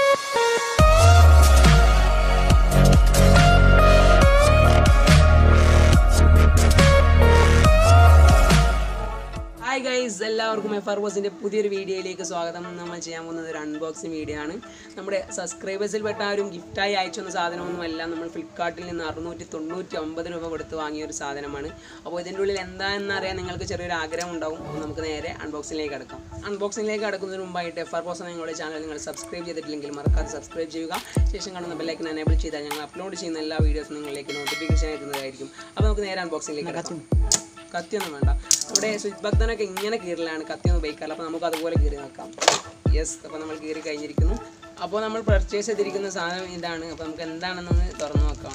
hi guys എല്ലാവർക്കും F R ബോസിൻ്റെ പുതിയൊരു വീഡിയോയിലേക്ക് സ്വാഗതം നമ്മൾ ചെയ്യാൻ പോകുന്നത് ഒരു അൺബോക്സിങ് വീഡിയോ ആണ് നമ്മുടെ സബ്സ്ക്രൈബേഴ്സിൽ പെട്ട ആരും ഗിഫ്റ്റായി അയച്ചൊന്ന സാധനമൊന്നുമല്ല നമ്മൾ ഫ്ലിപ്കാർട്ടിൽ നിന്ന് അറുന്നൂറ്റി തൊണ്ണൂറ്റി ഒമ്പത് രൂപ കൊടുത്ത് വാങ്ങിയ ഒരു സാധനമാണ് അപ്പോൾ ഇതിൻ്റെ ഉള്ളിൽ എന്താണെന്ന് അറിയാൻ നിങ്ങൾക്ക് ചെറിയൊരു ആഗ്രഹം ഉണ്ടാവും അപ്പോൾ നമുക്ക് നേരെ അൺബോക്സിങ്ങിലേക്ക് കടക്കാം അൺബോക്സിങ്ങിലേക്ക് കടക്കുന്നതിന് മുമ്പായിട്ട് എഫ് ആർ ബോസ് ഞങ്ങളുടെ ചാനൽ നിങ്ങൾ സബ്സ്ക്രൈബ് ചെയ്തിട്ടില്ലെങ്കിൽ മറക്കാതെ സബ്സ്ക്രൈബ് ചെയ്യുക ശേഷം കാണുന്ന ബെല്ലൈക്കൻ എനേബിൾ ചെയ്താൽ ഞങ്ങൾ അപ്ലോഡ് ചെയ്യുന്ന എല്ലാ വീഡിയോസും നിങ്ങളിലേക്ക് നോട്ടിഫിക്കേഷൻ എത്തുന്നതായിരിക്കും അപ്പോൾ നമുക്ക് നേരെ അൺബോക്സിങ്ങിലേക്ക് കടക്കാം കത്തിയൊന്നും വേണ്ട നമ്മുടെ സ്വിച്ച് ഭക്തനൊക്കെ ഇങ്ങനെ കീറലാണ് കത്തിയൊന്നും ഉപയോഗിക്കാറില്ല അപ്പോൾ നമുക്ക് അതുപോലെ കീറി നോക്കാം യെസ് അപ്പോൾ നമ്മൾ കീറി കഴിഞ്ഞിരിക്കുന്നു അപ്പോൾ നമ്മൾ പർച്ചേസ് ചെയ്തിരിക്കുന്ന സാധനം ഇതാണ് അപ്പോൾ നമുക്ക് എന്താണെന്നൊന്ന് തുറന്നു നോക്കാം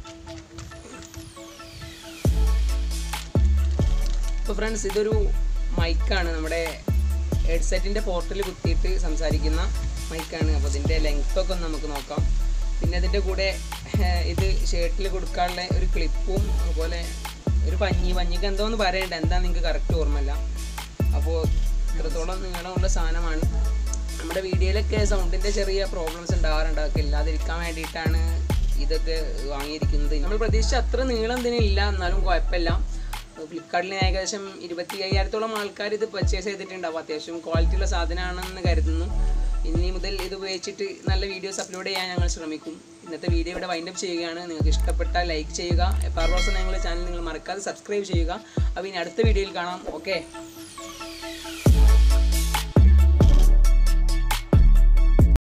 അപ്പോൾ ഫ്രണ്ട്സ് ഇതൊരു മൈക്കാണ് നമ്മുടെ ഹെഡ്സെറ്റിൻ്റെ പോർട്ടിൽ കുത്തിയിട്ട് സംസാരിക്കുന്ന മൈക്കാണ് അപ്പോൾ ഇതിൻ്റെ ലെങ്ത്തൊക്കെ ഒന്ന് നമുക്ക് നോക്കാം പിന്നെ ഇതിൻ്റെ കൂടെ ഏഹ്, ഇത് ഷർട്ടിൽ കൊടുക്കാനുള്ള ഒരു ക്ലിപ്പും അതുപോലെ ഒരു പഞ്ഞി പഞ്ഞിക്ക് എന്തോന്ന് പറയണ്ട എന്താ നിങ്ങൾക്ക് കറക്റ്റ് ഓർമ്മയില്ല അപ്പോൾ ഇത്രത്തോളം നീളമുള്ള സാധനമാണ് നമ്മുടെ വീഡിയോയിലൊക്കെ സൗണ്ടിൻ്റെ ചെറിയ പ്രോബ്ലംസ് ഉണ്ടാവാറുണ്ട് അതൊക്കെ ഇല്ലാതിരിക്കാൻ വേണ്ടിയിട്ടാണ് ഇതൊക്കെ വാങ്ങിയിരിക്കുന്നത് നമ്മൾ പ്രതീക്ഷിച്ച അത്ര നീളം ഇതിനില്ല എന്നാലും കുഴപ്പമില്ല ഫ്ലിപ്കാർട്ടിൽ ഏകദേശം ഇരുപത്തി അയ്യായിരത്തോളം ആൾക്കാർ ഇത് പർച്ചേസ് ചെയ്തിട്ടുണ്ടാവും അത്യാവശ്യം ക്വാളിറ്റിയുള്ള സാധനമാണെന്ന് കരുതുന്നു ഇനി മുതൽ ഇത് ഉപയോഗിച്ചിട്ട് നല്ല വീഡിയോസ് അപ്ലോഡ് ചെയ്യാൻ ഞങ്ങൾ ശ്രമിക്കും ഇന്നത്തെ വീഡിയോ ഇവിടെ വൈൻഡപ്പ് ചെയ്യുകയാണ് നിങ്ങൾക്ക് ഇഷ്ടപ്പെട്ടാൽ ലൈക്ക് ചെയ്യുക പാർവോസ് ഞങ്ങളുടെ ചാനൽ നിങ്ങൾ മറക്കാതെ സബ്സ്ക്രൈബ് ചെയ്യുക അപ്പോൾ ഇനി അടുത്ത വീഡിയോയിൽ കാണാം ഓക്കെ